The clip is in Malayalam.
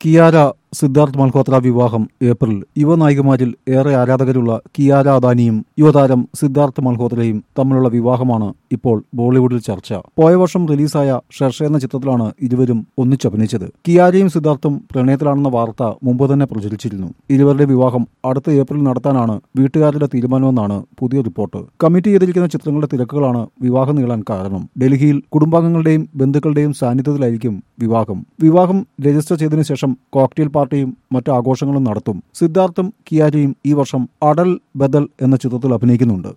കിയാര സിദ്ധാർത്ഥ് മൽഹോത്ര വിവാഹം ഏപ്രിൽ യുവനായികമാരിൽ ഏറെ ആരാധകരുള്ള കിയാര അദാനിയും യുവതാരം സിദ്ധാർത്ഥ് മൽഹോത്രയും തമ്മിലുള്ള വിവാഹമാണ് ഇപ്പോൾ ബോളിവുഡിൽ ചർച്ച പോയ വർഷം റിലീസായ ഷെർഷ എന്ന ചിത്രത്തിലാണ് ഇരുവരും ഒന്നിച്ചഭിനയിച്ചത് കിയാരയും സിദ്ധാർത്ഥും പ്രണയത്തിലാണെന്ന വാർത്ത മുമ്പ് തന്നെ പ്രചരിച്ചിരുന്നു ഇരുവരുടെ വിവാഹം അടുത്ത ഏപ്രിൽ നടത്താനാണ് വീട്ടുകാരുടെ തീരുമാനമെന്നാണ് പുതിയ റിപ്പോർട്ട് കമ്മിറ്റ് ചെയ്തിരിക്കുന്ന ചിത്രങ്ങളുടെ തിരക്കുകളാണ് വിവാഹം നീളാൻ കാരണം ഡൽഹിയിൽ കുടുംബാംഗങ്ങളുടെയും ബന്ധുക്കളുടെയും സാന്നിധ്യത്തിലായിരിക്കും വിവാഹം വിവാഹം രജിസ്റ്റർ ചെയ്തതിനു ശേഷം കോക്ടെയിൽ പാർട്ടിയും മറ്റ് ആഘോഷങ്ങളും നടത്തും സിദ്ധാർത്ഥും കിയാരിയും ഈ വർഷം അടൽ ബദൽ എന്ന ചിത്രത്തിൽ അഭിനയിക്കുന്നുണ്ട്